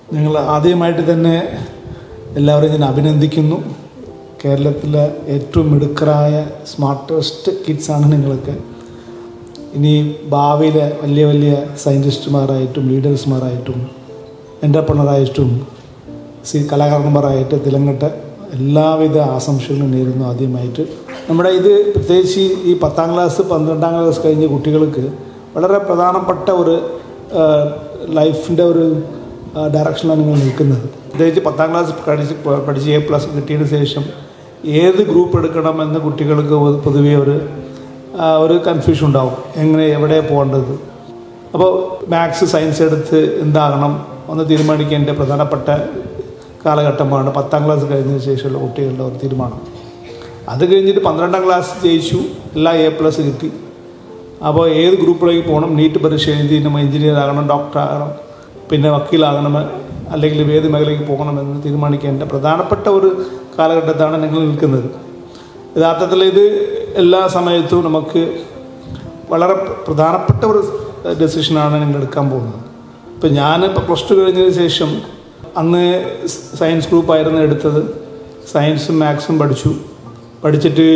ഞങ്ങൾ ആദ്യമായിട്ട് തന്നെ എല്ലാവരെയും ഞാൻ അഭിനന്ദിക്കുന്നു കേരളത്തിലെ ഏറ്റവും മിടുക്കരായ സ്മാർട്ടസ്റ്റ് കിഡ്സാണ് നിങ്ങളൊക്കെ ഇനി ഭാവിയിലെ വലിയ വലിയ സയൻറ്റിസ്റ്റുമാരായിട്ടും ലീഡേഴ്സുമാരായിട്ടും എൻ്റർപ്രണറായിട്ടും സി കലാകാരന്മാരായിട്ട് തിളങ്ങട്ടെ എല്ലാവിധ ആശംസകളും നേരുന്നു ആദ്യമായിട്ട് നമ്മുടെ ഇത് പ്രത്യേകിച്ച് ഈ പത്താം ക്ലാസ് പന്ത്രണ്ടാം ക്ലാസ് കഴിഞ്ഞ കുട്ടികൾക്ക് വളരെ പ്രധാനപ്പെട്ട ഒരു ലൈഫിൻ്റെ ഒരു ഡയറക്ഷനിലാണ് നിങ്ങൾ നിൽക്കുന്നത് പ്രത്യേകിച്ച് പത്താം ക്ലാസ് പഠിച്ച് പഠിച്ച് എ പ്ലസ് കിട്ടിയതിന് ശേഷം ഏത് ഗ്രൂപ്പ് എടുക്കണമെന്ന് കുട്ടികൾക്ക് പൊതുവേ ഒരു ആ, ഒരു കൺഫ്യൂഷൻ ഉണ്ടാവും എങ്ങനെ എവിടെ പോകേണ്ടത് അപ്പോൾ മാത്സ് സയൻസ് എടുത്ത് എന്താകണം ഒന്ന് തീരുമാനിക്കേണ്ട പ്രധാനപ്പെട്ട കാലഘട്ടമാണ് പത്താം ക്ലാസ് കഴിഞ്ഞതിന് ശേഷമുള്ള കുട്ടികളുടെ ഒരു തീരുമാനം അത് കഴിഞ്ഞിട്ട് പന്ത്രണ്ടാം ക്ലാസ് ജയിച്ചു എല്ലാ എ പ്ലസ് കിട്ടി അപ്പോൾ ഏത് ഗ്രൂപ്പിലേക്ക് പോകണം നീറ്റ് പരീക്ഷ എഴുതി നമ്മൾ എഞ്ചിനീയർ ആകണം ഡോക്ടർ ആകണം പിന്നെ വക്കീലാകണം അല്ലെങ്കിൽ ഏത് മേഖലയ്ക്ക് പോകണമെന്ന് തീരുമാനിക്കേണ്ട പ്രധാനപ്പെട്ട ഒരു കാലഘട്ടത്താണ് നിങ്ങൾ നിൽക്കുന്നത് യഥാർത്ഥത്തിൽ ഇത് എല്ലാ സമയത്തും നമുക്ക് വളരെ പ്രധാനപ്പെട്ട ഒരു ഡെസിഷനാണ് നിങ്ങൾ എടുക്കാൻ പോകുന്നത് ഇപ്പം ഞാൻ ഇപ്പോൾ പ്ലസ് ടു കഴിഞ്ഞതിന് ശേഷം അന്ന് സയൻസ് ഗ്രൂപ്പായിരുന്നു എടുത്തത് സയൻസും മാത്സും പഠിച്ചു പഠിച്ചിട്ട്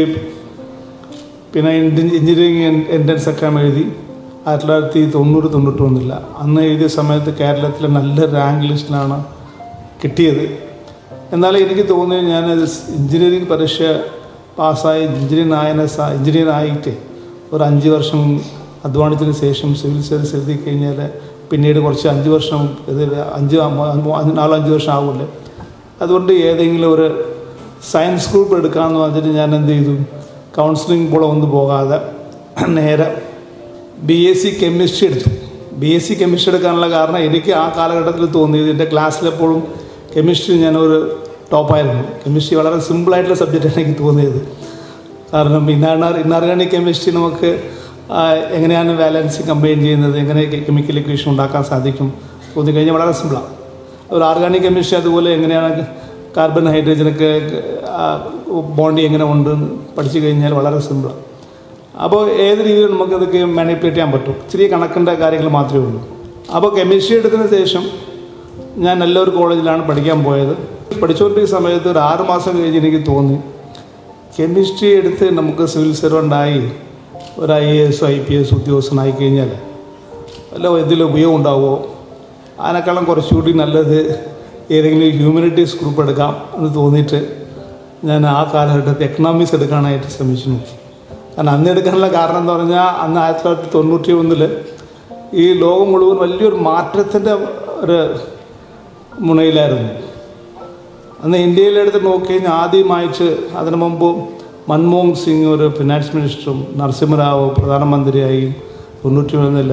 പിന്നെ എഞ്ചിനീയറിംഗ് എൻട്രൻസ് എക്സാം എഴുതി ആയിരത്തി തൊള്ളായിരത്തി തൊണ്ണൂറ് തൊണ്ണൂറ്റി ഒന്നില്ല അന്ന് എഴുതിയ സമയത്ത് കേരളത്തിലെ നല്ല റാങ്ക് ലിസ്റ്റിലാണ് കിട്ടിയത് എന്നാൽ എനിക്ക് തോന്നി ഞാൻ എഞ്ചിനീയറിംഗ് പരീക്ഷ പാസ്സായി എഞ്ചിനീയർ ആയതിനെ എഞ്ചിനീയർ ആയിട്ട് ഒരു അഞ്ച് വർഷം അധ്വാനത്തിന് ശേഷം സിവിൽ സർവീസ് എഴുതി കഴിഞ്ഞാൽ പിന്നീട് കുറച്ച് അഞ്ച് വർഷം ഇത് അഞ്ച് അഞ്ച് നാലോ അഞ്ച് വർഷം ആകില്ല അതുകൊണ്ട് ഏതെങ്കിലും ഒരു സയൻസ് ഗ്രൂപ്പ് എടുക്കാമെന്ന് പറഞ്ഞിട്ട് ഞാൻ എന്ത് ചെയ്തു കൗൺസിലിംഗ് കൂടെ ഒന്നും പോകാതെ നേരെ ബി എസ് സി കെമിസ്ട്രി എടുത്തു ബി എസ് സി കെമിസ്ട്രി എടുക്കാനുള്ള കാരണം എനിക്ക് ആ കാലഘട്ടത്തിൽ തോന്നിയത് എൻ്റെ ക്ലാസ്സിലെപ്പോഴും കെമിസ്ട്രി ഞാനൊരു ടോപ്പായിരുന്നു കെമിസ്ട്രി വളരെ സിമ്പിളായിട്ടുള്ള സബ്ജക്റ്റാണ് എനിക്ക് തോന്നിയത് കാരണം ഇന്നാർ ഇന്നോർഗാനിക് കെമിസ്ട്രി നമുക്ക് ആ, എങ്ങനെയാണ് ബാലൻസ് കമ്പൈൻ ചെയ്യുന്നത് എങ്ങനെ കെമിക്കൽ ഇക്വേഷൻ ഉണ്ടാക്കാൻ സാധിക്കും തോന്നി കഴിഞ്ഞാൽ വളരെ സിമ്പിളാണ് ഒരു ഓർഗാനിക് കെമിസ്ട്രി അതുപോലെ എങ്ങനെയാണ് കാർബൺ ഹൈഡ്രജനൊക്കെ ബോണ്ടി എങ്ങനെ ഉണ്ട് എന്ന് പഠിച്ചു കഴിഞ്ഞാൽ വളരെ സിമ്പിളാണ് അപ്പോൾ ഏത് രീതിയിൽ നമുക്ക് അതൊക്കെ മാനിപ്പുലേറ്റ് ചെയ്യാൻ പറ്റും ചെറിയ കണക്കിൻ്റെ കാര്യങ്ങൾ മാത്രമേ ഉള്ളൂ അപ്പോൾ കെമിസ്ട്രി എടുത്തതിന് ശേഷം ഞാൻ നല്ലൊരു കോളേജിലാണ് പഠിക്കാൻ പോയത് പഠിച്ചുകൊണ്ടിരിക്കുന്ന സമയത്ത് ഒരു ആറ് മാസം കഴിഞ്ഞ് എനിക്ക് തോന്നി കെമിസ്ട്രി എടുത്ത് നമുക്ക് സിവിൽ സർവൻ്റായി ഒരു I A S I P S ഉദ്യോഗസ്ഥനായി കഴിഞ്ഞാൽ വല്ല എന്തെങ്കിലും ഉപയോഗം ഉണ്ടാവുമോ അതിനേക്കാളും കുറച്ചുകൂടി നല്ലത് ഏതെങ്കിലും ഹ്യൂമാനിറ്റീസ് ഗ്രൂപ്പ് എടുക്കാം എന്ന് തോന്നിയിട്ട് ഞാൻ ആ കാലഘട്ടത്തിൽ എക്കണോമിക്സ് എടുക്കാനായിട്ട് ശ്രമിച്ചു നോക്കി കാരണം അന്ന് എടുക്കാനുള്ള കാരണം എന്ന് പറഞ്ഞാൽ അന്ന് ആയിരത്തി തൊള്ളായിരത്തി തൊണ്ണൂറ്റി ഒന്നിൽ ഈ ലോകം മുഴുവൻ വലിയൊരു മാറ്റത്തിൻ്റെ ഒരു മുനയിലായിരുന്നു അന്ന് ഇന്ത്യയിലെടുത്ത് നോക്കിക്കഴിഞ്ഞാൽ ആദ്യമായിട്ട് അതിനു മുമ്പ് മൻമോഹൻ സിംഗ് ഒരു ഫിനാൻസ് മിനിസ്റ്ററും നരസിംഹറാവു പ്രധാനമന്ത്രിയായി തൊണ്ണൂറ്റി ഒന്നിൽ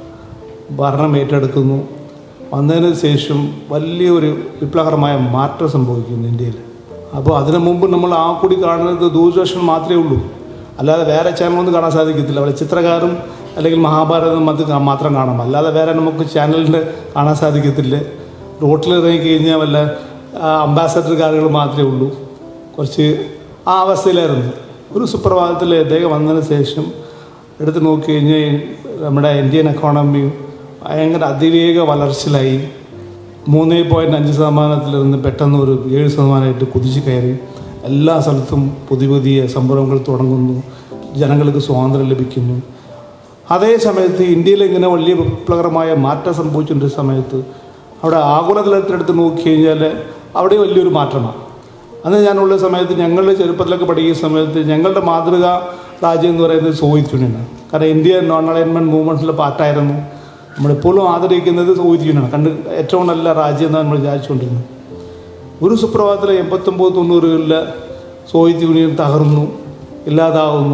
ഭരണം ഏറ്റെടുക്കുന്നു വന്നതിന് ശേഷം വലിയൊരു വിപ്ലവകരമായ മാറ്റം സംഭവിക്കുന്നു ഇന്ത്യയിൽ അപ്പോൾ അതിനു മുമ്പ് നമ്മൾ ആ കൂടി കാണുന്നത് ദൂരദർശൻ മാത്രമേ ഉള്ളൂ അല്ലാതെ വേറെ ചാനലൊന്നും കാണാൻ സാധിക്കത്തില്ല അവിടെ ചിത്രകാരും അല്ലെങ്കിൽ മഹാഭാരതം അത് കാ- മാത്രം കാണാം അല്ലാതെ വേറെ നമുക്ക് ചാനലിൽ കാണാൻ സാധിക്കത്തില്ല റോട്ടിൽ ഇറങ്ങി കഴിഞ്ഞാൽ വല്ല അംബാസഡർ കാറുകൾ മാത്രമേ ഉള്ളൂ കുറച്ച് ആ അവസ്ഥയിലായിരുന്നു ഒരു സുപ്രഭാതത്തിൽ അദ്ദേഹം വന്നതിന് ശേഷം എടുത്ത് നോക്കി കഴിഞ്ഞാൽ നമ്മുടെ ഇന്ത്യൻ എക്കോണമി ഭയങ്കര അതിവേഗ വളർച്ചയിലായി മൂന്ന് പോയിൻറ്റ് അഞ്ച് ശതമാനത്തിലിരുന്ന് പെട്ടെന്ന് ഒരു ഏഴ് ശതമാനമായിട്ട് കുതിച്ചു കയറി എല്ലാ സ്ഥലത്തും പുതിയ പുതിയ സംരംഭങ്ങൾ തുടങ്ങുന്നു ജനങ്ങൾക്ക് സ്വാതന്ത്ര്യം ലഭിക്കുന്നു അതേ സമയത്ത് ഇന്ത്യയിൽ ഇങ്ങനെ വലിയ വിപ്ലവകരമായ മാറ്റം സംഭവിച്ചുകൊണ്ടിരുന്ന സമയത്ത് അവിടെ ആഗോളതലത്തിലെടുത്ത് നോക്കി കഴിഞ്ഞാൽ അവിടെ വലിയൊരു മാറ്റമാണ് അന്ന് ഞാനുള്ള സമയത്ത് ഞങ്ങളുടെ ചെറുപ്പത്തിലൊക്കെ പഠിക്കുന്ന സമയത്ത് ഞങ്ങളുടെ മാതൃക രാജ്യം എന്ന് പറയുന്നത് സോവിയറ്റ് യൂണിയനാണ് കാരണം ഇന്ത്യ നോൺ അലൈൻമെൻറ്റ് മൂവ്മെൻറ്റിലെ പാർട്ടായിരുന്നു നമ്മളിപ്പോഴും ആദരിക്കുന്നത് സോവിയറ്റ് യൂണിയനാണ് കണ്ട് ഏറ്റവും നല്ല രാജ്യം എന്നാണ് നമ്മൾ വിചാരിച്ചുകൊണ്ടിരുന്നത് ഒരു സുപ്രഭാതത്തിൽ എൺപത്തൊമ്പത് തൊണ്ണൂറുകളിൽ സോവിയറ്റ് യൂണിയൻ തകർന്നു ഇല്ലാതാവുന്നു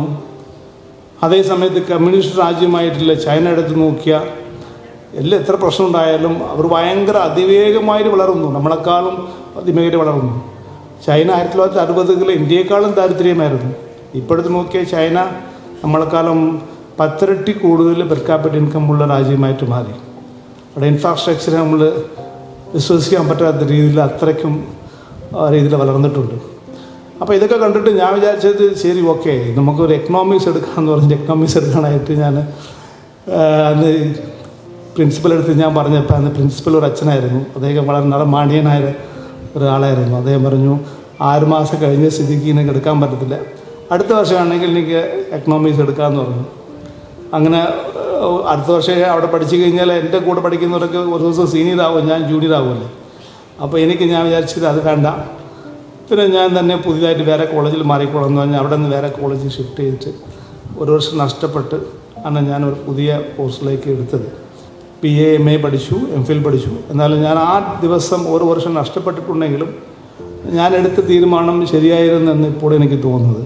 അതേ സമയത്ത് കമ്മ്യൂണിസ്റ്റ് രാജ്യമായിട്ടുള്ള ചൈന എടുത്ത് നോക്കിയാൽ എല്ലാം എത്ര പ്രശ്നം ഉണ്ടായാലും അവർ ഭയങ്കര അതിവേഗമായിട്ട് വളർന്നു നമ്മളെക്കാളും അതിവേഗം വളർന്നു ചൈന ആയിരത്തി തൊള്ളായിരത്തി അറുപതുകളിൽ ഇന്ത്യയെക്കാളും ദാരിദ്ര്യമായിരുന്നു ഇപ്പോഴത്തെ നോക്കിയാൽ ചൈന നമ്മളെക്കാളും പത്തിരട്ടി കൂടുതൽ പെർ ക്യാപിറ്റൽ ഇൻകം ഉള്ള രാജ്യമായിട്ട് മാറി അവിടെ ഇൻഫ്രാസ്ട്രക്ചർ നമ്മൾ വിശ്വസിക്കാൻ പറ്റാത്ത രീതിയിൽ അത്രയ്ക്കും ആ രീതിയിൽ വളർന്നിട്ടുണ്ട് അപ്പോൾ ഇതൊക്കെ കണ്ടിട്ട് ഞാൻ വിചാരിച്ചത് ശരി ഓക്കെ നമുക്കൊരു എക്കണോമിക്സ് എടുക്കാമെന്ന് പറഞ്ഞിട്ട് എക്കണോമിക്സ് എടുക്കാനായിട്ട് ഞാൻ ആ, അന്ന് പ്രിൻസിപ്പൽ അടുത്ത് ഞാൻ പറഞ്ഞപ്പോൾ അന്ന് പ്രിൻസിപ്പൽ ഒരു അച്ഛനായിരുന്നു അദ്ദേഹം വളരെ നല്ല മാന്യനായ ഒരാളായിരുന്നു അദ്ദേഹം പറഞ്ഞു ആറ് മാസം കഴിഞ്ഞ സ്ഥിതിക്ക് എനിക്ക് എടുക്കാൻ പറ്റത്തില്ല അടുത്ത വർഷമാണെങ്കിൽ എനിക്ക് എക്കണോമിക്സ് എടുക്കാമെന്ന് പറഞ്ഞു അങ്ങനെ ഏഹ്, അടുത്ത വർഷം അവിടെ പഠിച്ചു കഴിഞ്ഞാൽ എൻ്റെ കൂടെ പഠിക്കുന്നവരൊക്കെ ഒരു ദിവസം സീനിയർ ആവും ഞാൻ ജൂനിയർ ആവുമല്ലോ അപ്പോൾ എനിക്ക് ഞാൻ വിചാരിച്ചത് അത് വേണ്ട പിന്നെ ഞാൻ തന്നെ പുതിയതായിട്ട് വേറെ കോളേജിൽ മാറിക്കോളാം എന്ന് പറഞ്ഞാൽ അവിടെ നിന്ന് വേറെ കോളേജിൽ ഷിഫ്റ്റ് ചെയ്തിട്ട് ഒരു വർഷം നഷ്ടപ്പെട്ട് ആണ് ഞാൻ ഒരു പുതിയ കോഴ്സിലേക്ക് എടുത്തത് പി എ എം എ പഠിച്ചു എം ഫിൽ പഠിച്ചു എന്നാലും ഞാൻ ആ ദിവസം ഒരു വർഷം നഷ്ടപ്പെട്ടിട്ടുണ്ടെങ്കിലും ഞാൻ എടുത്ത തീരുമാനം ശരിയായിരുന്നെന്ന് ഇപ്പോൾ എനിക്ക് തോന്നുന്നത്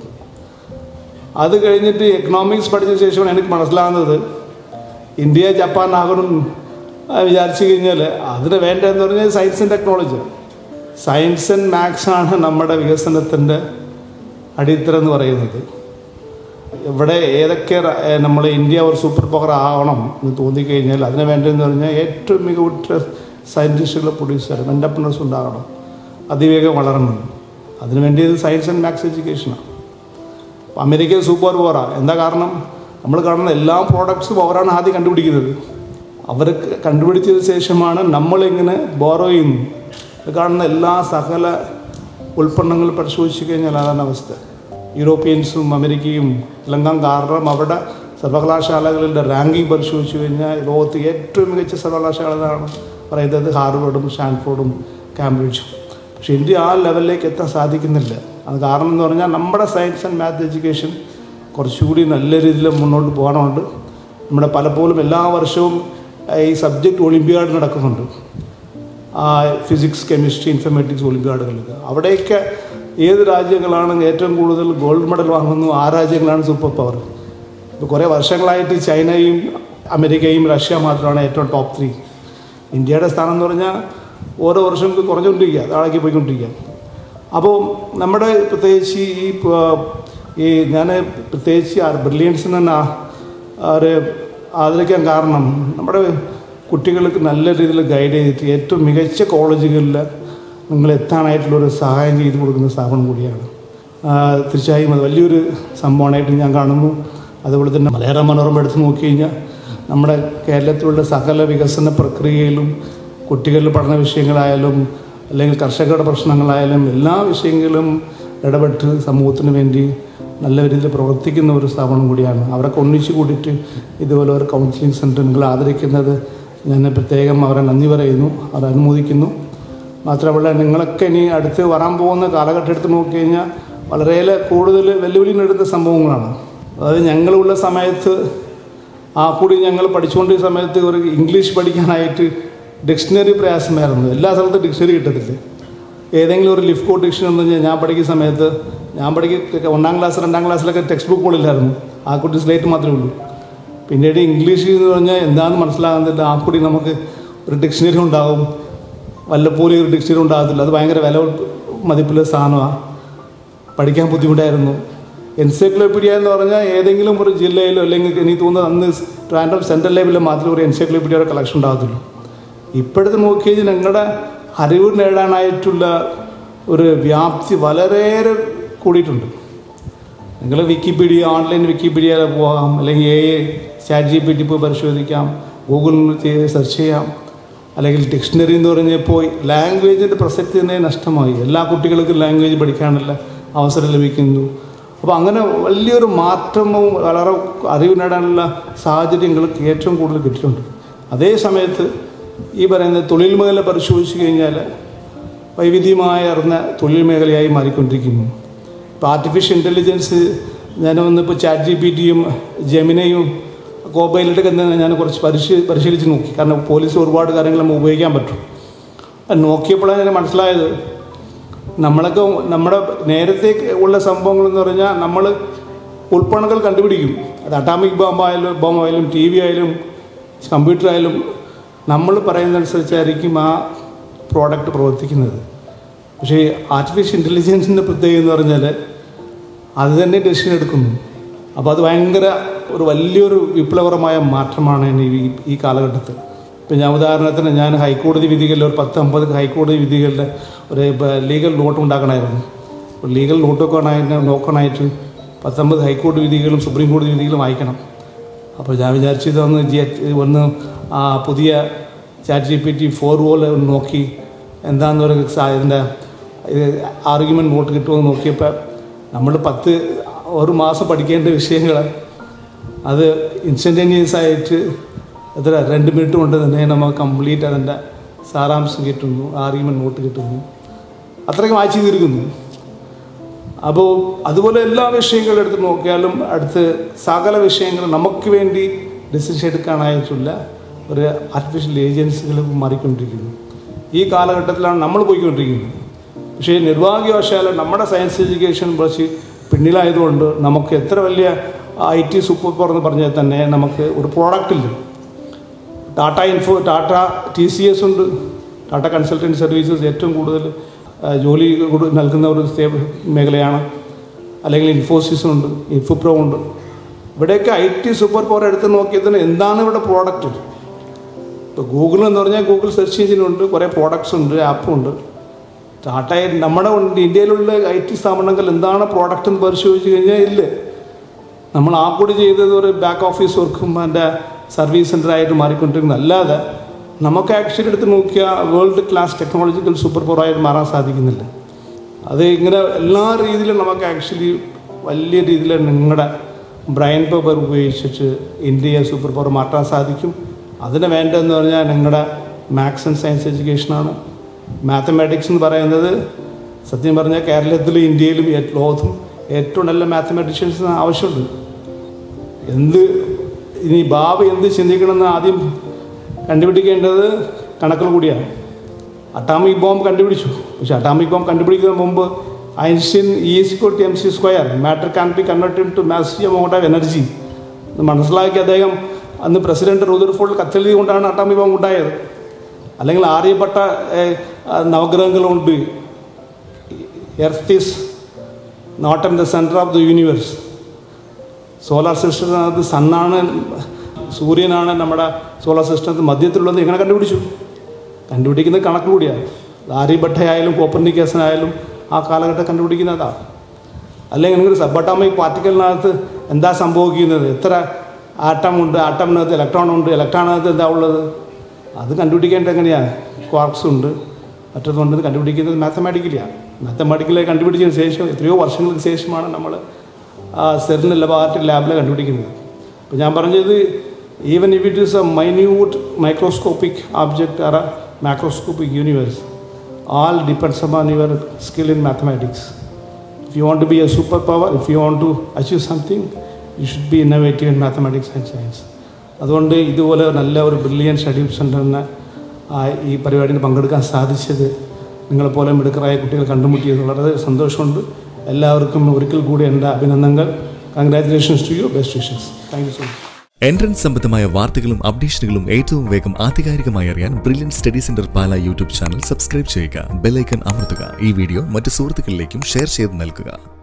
അത് കഴിഞ്ഞിട്ട് എക്കണോമിക്സ് പഠിച്ച ശേഷമാണ് എനിക്ക് മനസ്സിലാകുന്നത് ഇന്ത്യ ജപ്പാൻ ആകണം ആ, വിചാരിച്ചു കഴിഞ്ഞാൽ അതിന് വേണ്ടതെന്ന് പറഞ്ഞാൽ science and technology science and maths ആണ് നമ്മുടെ വികസനത്തിൻ്റെ അടിത്തറ എന്ന് പറയുന്നത് ഇവിടെ ഏതൊക്കെ നമ്മൾ ഇന്ത്യ ഒരു സൂപ്പർ പവർ ആവണം എന്ന് തോന്നിക്കഴിഞ്ഞാൽ അതിന് വേണ്ടതെന്ന് പറഞ്ഞാൽ ഏറ്റവും മികവുറ്റ സയൻറ്റിസ്റ്റുകൾ പ്രൊഡ്യൂസർ എൻ്റർപ്രണേഴ്സ് ഉണ്ടാകണം അതിവേഗം വളരണം അതിന് വേണ്ടിയത് സയൻസ് ആൻഡ് മാത്സ് എഡ്യൂക്കേഷനാണ് അമേരിക്ക സൂപ്പർ പവറാണ് എന്താ കാരണം നമ്മൾ കാണുന്ന എല്ലാ പ്രോഡക്ട്സും അവരാണ് ആദ്യം കണ്ടുപിടിക്കുന്നത് അവർ കണ്ടുപിടിച്ചതിന് ശേഷമാണ് നമ്മളിങ്ങനെ ബോറോ ചെയ്യുന്നു ഇത് കാണുന്ന എല്ലാ സകല ഉൽപ്പന്നങ്ങൾ പരിശോധിച്ച് കഴിഞ്ഞാൽ അതാണ് അവസ്ഥ യൂറോപ്യൻസും അമേരിക്കയും എല്ലാം കാരണം അവരുടെ സർവകലാശാലകളുടെ റാങ്കിങ് പരിശോധിച്ച് കഴിഞ്ഞാൽ ലോകത്ത് ഏറ്റവും മികച്ച സർവകലാശാലകളാണ് പറയുന്നത് ഹാർവർഡും സ്റ്റാൻഫോർഡും കാംബ്രിഡ്ജും പക്ഷേ ഇന്ത്യ ആ ലെവലിലേക്ക് എത്താൻ സാധിക്കുന്നില്ല അത് കാരണം എന്ന് പറഞ്ഞാൽ നമ്മുടെ സയൻസ് ആൻഡ് മാത്ത് എഡ്യൂക്കേഷൻ കുറച്ചുകൂടി നല്ല രീതിയിൽ മുന്നോട്ട് പോകാനുണ്ട് നമ്മുടെ പലപ്പോഴും എല്ലാ വർഷവും ഈ സബ്ജക്റ്റ് ഒളിമ്പിയാഡ് നടക്കുന്നുണ്ട് ഫിസിക്സ് കെമിസ്ട്രി ഇൻഫർമാറ്റിക്സ് ഒളിമ്പിയാഡുകൾക്ക് അവിടെയൊക്കെ ഏത് രാജ്യങ്ങളാണ് ഏറ്റവും കൂടുതൽ ഗോൾഡ് മെഡൽ വാങ്ങുന്നു ആ രാജ്യങ്ങളാണ് സൂപ്പർ പവർ ഇപ്പോൾ കുറേ വർഷങ്ങളായിട്ട് ചൈനയും അമേരിക്കയും റഷ്യ മാത്രമാണ് ഏറ്റവും ടോപ്പ് ത്രീ ഇന്ത്യയുടെ സ്ഥാനം എന്ന് പറഞ്ഞാൽ ഓരോ വർഷം കുറഞ്ഞുകൊണ്ടിരിക്കുക താഴേക്ക് പോയിക്കൊണ്ടിരിക്കുക അപ്പോൾ നമ്മുടെ പ്രത്യേകിച്ച് ഈ പ- ഈ ഞാൻ പ്രത്യേകിച്ച് ബ്രില്യൻസ് തന്നെ ഒരു ആദരിക്കാൻ കാരണം നമ്മുടെ കുട്ടികൾക്ക് നല്ല രീതിയിൽ ഗൈഡ് ചെയ്തിട്ട് ഏറ്റവും മികച്ച കോളേജുകളിൽ നിങ്ങൾ എത്താനായിട്ടുള്ളൊരു സഹായം ചെയ്തു കൊടുക്കുന്ന സ്ഥാപനം കൂടിയാണ് ആ, തീർച്ചയായും അത് വലിയൊരു സംഭവമായിട്ട് ഞാൻ കാണുന്നു അതുപോലെ തന്നെ മലയാള മനോരമ എടുത്ത് നോക്കി കഴിഞ്ഞാൽ നമ്മുടെ കേരളത്തിലുള്ള സകല വികസന പ്രക്രിയയിലും കുട്ടികളുടെ പഠന വിഷയങ്ങളായാലും അല്ലെങ്കിൽ കർഷകരുടെ പ്രശ്നങ്ങളായാലും എല്ലാ വിഷയങ്ങളിലും ഇടപെട്ട് സമൂഹത്തിന് വേണ്ടി നല്ല രീതിയിൽ പ്രവർത്തിക്കുന്ന ഒരു സ്ഥാപനം കൂടിയാണ് അവരൊക്കെ ഒന്നിച്ചു കൂടിയിട്ട് ഇതുപോലെ ഒരു കൗൺസിലിംഗ് സെൻറ്റർ നിങ്ങൾ ആദരിക്കുന്നത് ഞാൻ പ്രത്യേകം അവരെ നന്ദി പറയുന്നു അവരെ അനുമോദിക്കുന്നു മാത്രമല്ല നിങ്ങളൊക്കെ ഇനി അടുത്ത് വരാൻ പോകുന്ന കാലഘട്ടം എടുത്ത് നോക്കി കഴിഞ്ഞാൽ വളരെയേറെ കൂടുതൽ വെല്ലുവിളി നേടുന്ന സംഭവങ്ങളാണ് അതായത് ഞങ്ങളുള്ള സമയത്ത് ആ കൂടി ഞങ്ങൾ പഠിച്ചുകൊണ്ടിരുന്ന സമയത്ത് ഒരു ഇംഗ്ലീഷ് പഠിക്കാനായിട്ട് ഡിക്ഷണറി പ്രയാസമായിരുന്നു എല്ലാ സ്ഥലത്തും ഡിക്ഷണറി കിട്ടത്തില്ല ഏതെങ്കിലും ഒരു ലിഫ്റ്റ് കോഡ് ഡിക്ഷണറി എന്ന് പറഞ്ഞാൽ ഞാൻ പഠിക്കുന്ന സമയത്ത് ഞാൻ പഠിക്കുന്ന ഒന്നാം ക്ലാസ് രണ്ടാം ക്ലാസ്സിലൊക്കെ ടെക്സ്റ്റ് ബുക്കുകളില്ലായിരുന്നു ആ കുട്ടി സ്ലേറ്റ് മാത്രമേ ഉള്ളൂ പിന്നീട് ഇംഗ്ലീഷ് എന്ന് പറഞ്ഞാൽ എന്താണെന്ന് മനസ്സിലാകുന്നില്ല ആ കൂടി നമുക്ക് ഒരു ഡിക്ഷണറി ഉണ്ടാകും വല്ലപ്പോലും ഒരു ഡിക്ഷണറി ഉണ്ടാകത്തില്ല അത് ഭയങ്കര വില മതിപ്പുള്ള സാധനമാണ് പഠിക്കാൻ ബുദ്ധിമുട്ടായിരുന്നു എൻസൈക്ലോപീഡിയ എന്ന് പറഞ്ഞാൽ ഏതെങ്കിലും ഒരു ജില്ലയിലോ അല്ലെങ്കിൽ എനിക്ക് തോന്നുന്നത് അന്ന് ട്രാൻഡം സെൻട്രൽ ലെവലിൽ മാത്രമേ ഒരു എൻസൈക്ലോപീഡിയയുടെ കളക്ഷൻ ഉണ്ടാകത്തുള്ളൂ ഇപ്പോഴത്തെ നോക്കി കഴിഞ്ഞാൽ നിങ്ങളുടെ അറിവ് നേടാനായിട്ടുള്ള ഒരു വ്യാപ്തി വളരെയേറെ കൂടിയിട്ടുണ്ട് നിങ്ങൾ വിക്കിപീഡിയ ഓൺലൈൻ വിക്കിപീഡിയയിൽ പോകാം അല്ലെങ്കിൽ a chat G P T പോയി പരിശോധിക്കാം ഗൂഗിളിൽ സെർച്ച് ചെയ്യാം അല്ലെങ്കിൽ ഡിക്ഷണറി എന്ന് പറഞ്ഞപ്പോൾ ലാംഗ്വേജിൻ്റെ പ്രസക്തി തന്നെ നഷ്ടമായി എല്ലാ കുട്ടികൾക്കും ലാംഗ്വേജ് പഠിക്കാനുള്ള അവസരം ലഭിക്കുന്നു അപ്പോൾ അങ്ങനെ വലിയൊരു മാറ്റവും വളരെ അറിവ് നേടാനുള്ള സാഹചര്യങ്ങൾക്ക് ഏറ്റവും കൂടുതൽ കിട്ടിയിട്ടുണ്ട് അതേ സമയത്ത് ഈ പറയുന്ന തൊഴിൽ മേഖല പരിശോധിച്ച് കഴിഞ്ഞാൽ വൈവിധ്യമായ അറിഞ്ഞ തൊഴിൽ മേഖലയായി മാറിക്കൊണ്ടിരിക്കുന്നു ഇപ്പോൾ ആർട്ടിഫിഷ്യൽ ഇൻ്റലിജൻസ് ഞാൻ വന്നിപ്പോൾ ചാറ്റ് ജി പി ടിയും ജെമിനയും കോബൈലറ്റൊക്കെ തന്നെ ഞാൻ കുറച്ച് പരിശീ പരിശീലിച്ച് നോക്കി കാരണം പോലീസ് ഒരുപാട് കാര്യങ്ങൾ നമുക്ക് ഉപയോഗിക്കാൻ പറ്റും അത് നോക്കിയപ്പോഴാണ് എനിക്ക് മനസ്സിലായത് നമ്മളൊക്കെ നമ്മുടെ നേരത്തെ ഉള്ള സംഭവങ്ങൾ എന്ന് പറഞ്ഞാൽ നമ്മൾ ഉൽപ്പന്നങ്ങൾ കണ്ടുപിടിക്കും അത് അട്ടാമിക് ബോംബായാലും ബോംബായാലും ടി വി ആയാലും കമ്പ്യൂട്ടർ ആയാലും നമ്മൾ പറയുന്നതനുസരിച്ചായിരിക്കും ആ പ്രോഡക്റ്റ് പ്രവർത്തിക്കുന്നത് പക്ഷേ ആർട്ടിഫിഷ്യൽ ഇൻ്റലിജൻസിൻ്റെ പ്രത്യേകത എന്ന് പറഞ്ഞാൽ അത് തന്നെ ഡെസിഷൻ എടുക്കുന്നു അപ്പോൾ അത് ഭയങ്കര ഒരു വലിയൊരു വിപ്ലവകരമായ മാറ്റമാണ് ഇനി ഈ ഈ കാലഘട്ടത്തിൽ ഇപ്പം ഞാൻ ഉദാഹരണത്തിന് ഞാൻ ഹൈക്കോടതി വിധികളിൽ ഒരു പത്ത് അമ്പത് ഹൈക്കോടതി വിധികളുടെ ഒരു ലീഗൽ നോട്ട് ഉണ്ടാക്കണമായിരുന്നു അപ്പോൾ ലീഗൽ നോട്ടൊക്കെ ആയിട്ട് നോക്കാനായിട്ട് പത്തൊമ്പത് ഹൈക്കോടതി വിധികളും സുപ്രീം കോടതി വിധികളും വായിക്കണം അപ്പോൾ ഞാൻ വിചാരിച്ചു ഇതൊന്ന് ജി ഒന്ന് ആ പുതിയ chat G P T four പോലെ ഒന്ന് നോക്കി എന്താണെന്ന് പറയുക ഇതിൻ്റെ ആർഗ്യുമെൻറ്റ് വോട്ട് കിട്ടുമെന്ന് നോക്കിയപ്പോൾ നമ്മൾ പത്ത് ഒരു മാസം പഠിക്കേണ്ട വിഷയങ്ങൾ അത് ഇൻസ്റ്റൻറ്റേനിയസ് ആയിട്ട് എത്ര രണ്ട് മിനിറ്റ് കൊണ്ട് തന്നെ നമുക്ക് കംപ്ലീറ്റ് അതിൻ്റെ സാരാംശം കിട്ടുന്നു ആർഗ്യുമെൻറ്റ് നോട്ട് കിട്ടുന്നു അത്രയ്ക്ക് വായിച്ചു തീർക്കുന്നു അപ്പോൾ അതുപോലെ എല്ലാ വിഷയങ്ങളും എടുത്ത് നോക്കിയാലും അടുത്ത് സകല വിഷയങ്ങൾ നമുക്ക് വേണ്ടി ഡിസിഷൻ എടുക്കാനായിട്ടുള്ള ഒരു ആർട്ടിഫിഷ്യൽ ഏജൻസികൾ മാറിക്കൊണ്ടിരിക്കുന്നു ഈ കാലഘട്ടത്തിലാണ് നമ്മൾ പോയിക്കൊണ്ടിരിക്കുന്നത് പക്ഷേ നിർഭാഗ്യവശാൽ നമ്മുടെ സയൻസ് എഡ്യൂക്കേഷൻ കുറച്ച് പിന്നിലായതുകൊണ്ട് നമുക്ക് എത്ര വലിയ ഐ ടി സൂപ്പർ പവർ എന്ന് പറഞ്ഞാൽ തന്നെ നമുക്ക് ഒരു പ്രോഡക്റ്റ് ഇല്ല Tata info Tata T C S ഉണ്ട് ടാറ്റ കൺസൾട്ടൻറ്റ് സർവീസസ് ഏറ്റവും കൂടുതൽ ആ, ജോലി കൊടു- നൽകുന്ന ഒരു സേ- മേഖലയാണ് അല്ലെങ്കിൽ ഇൻഫോസിസ് ഉണ്ട് ഇൻഫോപ്രോ ഉണ്ട് ഇവിടെയൊക്കെ ഐ ടി സൂപ്പർ പവർ എടുത്ത് നോക്കിയതിന് എന്താണ് ഇവിടെ പ്രോഡക്റ്റ് ഇപ്പോൾ ഗൂഗിൾ എന്ന് പറഞ്ഞാൽ ഗൂഗിൾ സെർച്ച് എഞ്ചിനുണ്ട് കുറേ പ്രോഡക്ട്സ് ഉണ്ട് ആപ്പും ഉണ്ട് ടാറ്റ നമ്മുടെ ഉണ്ട് ഇന്ത്യയിലുള്ള ഐ ടി സ്ഥാപനങ്ങൾ എന്താണ് പ്രോഡക്റ്റ് എന്ന് പരിശോധിച്ച് കഴിഞ്ഞാൽ ഇല്ല നമ്മൾ ആ കൂടി ചെയ്തത് ഒരു ബാക്ക് ഓഫീസ് വർക്കും അതിൻ്റെ സർവീസ് സെൻ്ററായിട്ട് മാറിക്കൊണ്ടിരിക്കുന്നത് അല്ലാതെ നമുക്ക് ആക്ച്വലി എടുത്ത് നോക്കിയാൽ വേൾഡ് ക്ലാസ് ടെക്നോളജിക്കൽ സൂപ്പർ പവറായിട്ട് മാറാൻ സാധിക്കുന്നില്ല അത് ഇങ്ങനെ എല്ലാ രീതിയിലും നമുക്ക് ആക്ച്വലി വലിയ രീതിയിൽ നിങ്ങളുടെ ബ്രെയിൻ പവർ ഉപയോഗിച്ചിട്ട് ഇന്ത്യയെ സൂപ്പർ പവർ മാറ്റാൻ സാധിക്കും അതിന് വേണ്ടതെന്ന് പറഞ്ഞാൽ നിങ്ങളുടെ മാത്സ് ആൻഡ് സയൻസ് എഡ്യൂക്കേഷനാണ് മാത്തമാറ്റിക്സ് എന്ന് പറയുന്നത് സത്യം പറഞ്ഞാൽ കേരളത്തിലും ഇന്ത്യയിലും ഏ- ലോകത്തും ഏറ്റവും നല്ല മാത്തമാറ്റീഷ്യൻസ് ആവശ്യമുണ്ട് എന്ത് ഇനി ഭാവി എന്ത് ചിന്തിക്കണമെന്ന് ആദ്യം കണ്ടുപിടിക്കേണ്ടത് കണക്കുകൾ കൂടിയാണ് അട്ടാമിക് ബോംബ് കണ്ടുപിടിച്ചു പക്ഷെ അട്ടാമിക് ബോംബ് കണ്ടുപിടിക്കുന്നതിന് മുമ്പ് Einstein E is to M C square matter can be converted to massive amount of energy എന്ന് മനസ്സിലാക്കി അദ്ദേഹം അന്ന് പ്രസിഡന്റ് റൂദർഫോർഡ് കത്തെഴുതി കൊണ്ടാണ് അട്ടാമിക് ബോംബ് ഉണ്ടായത് അല്ലെങ്കിൽ ആര്യപ്പെട്ട ഏഹ്, ആ, നവഗ്രഹങ്ങളുണ്ട് earth is not in the centre of the universe solar സിസ്റ്റത്തിനകത്ത് സണ്ണാണ് സൂര്യനാണ് നമ്മുടെ സോളാർ സിസ്റ്റത്തിൽ മധ്യത്തിലുള്ളത് എങ്ങനെ കണ്ടുപിടിച്ചു കണ്ടുപിടിക്കുന്നത് കണക്ക് കൂടിയാണ് ആര്യഭട്ടയായാലും കോപ്പർണിക്കസിനായാലും ആ കാലഘട്ടം കണ്ടുപിടിക്കുന്നതാണ് അല്ലെങ്കിൽ നിങ്ങൾ സബ് പാർട്ടിക്കലിനകത്ത് എന്താ സംഭവിക്കുന്നത് എത്ര ആറ്റം ഉണ്ട് ആറ്റമിനകത്ത് ഇലക്ട്രോൺ ഉണ്ട് ഇലക്ട്രോണിനകത്ത് എന്താ ഉള്ളത് അത് കണ്ടുപിടിക്കേണ്ടത് എങ്ങനെയാണ് ക്വാർക്സ് ഉണ്ട് മറ്റൊന്നുണ്ട് ഇത് കണ്ടുപിടിക്കുന്നത് മാത്തമാറ്റിക്കലിയാണ് മാത്തമാറ്റിക്കലി കണ്ടുപിടിച്ചതിന് ശേഷം എത്രയോ വർഷങ്ങൾക്ക് ശേഷമാണ് നമ്മൾ സെറിന് ലബോറട്ടറി ലാബിൽ കണ്ടുപിടിക്കുന്നത് അപ്പോൾ ഞാൻ പറഞ്ഞത് even if it is a minute microscopic object or a macroscopic universe all depends upon your skill in mathematics. If you want to be a superpower, if you want to achieve something, you should be innovative in mathematics and science. അതുകൊണ്ട് ഇതുപോലെ നല്ല ഒരു brilliant study സെൻറ്ററിന് ഈ പരിപാടിയിൽ പങ്കെടുക്കാൻ സാധിച്ചത് നിങ്ങളെപ്പോലെ മിടുക്കറായ കുട്ടികൾ കണ്ടുമുട്ടിയത് വളരെ സന്തോഷമുണ്ട് എല്ലാവർക്കും ഒരിക്കൽ കൂടി എൻ്റെ അഭിനന്ദനങ്ങൾ congratulations to you best wishes thank you so much entrance സംബന്ധമായ വാർത്തകളും അപ്ഡേഷനുകളും ഏറ്റവും വേഗം ആധികാരികമായി അറിയാൻ brilliant study centre Pala YouTube channel subscribe ചെയ്യുക ബെല്ലൈക്കൺ അമർത്തുക ഈ വീഡിയോ മറ്റ് സുഹൃത്തുക്കളിലേക്കും ഷെയർ ചെയ്ത് നൽകുക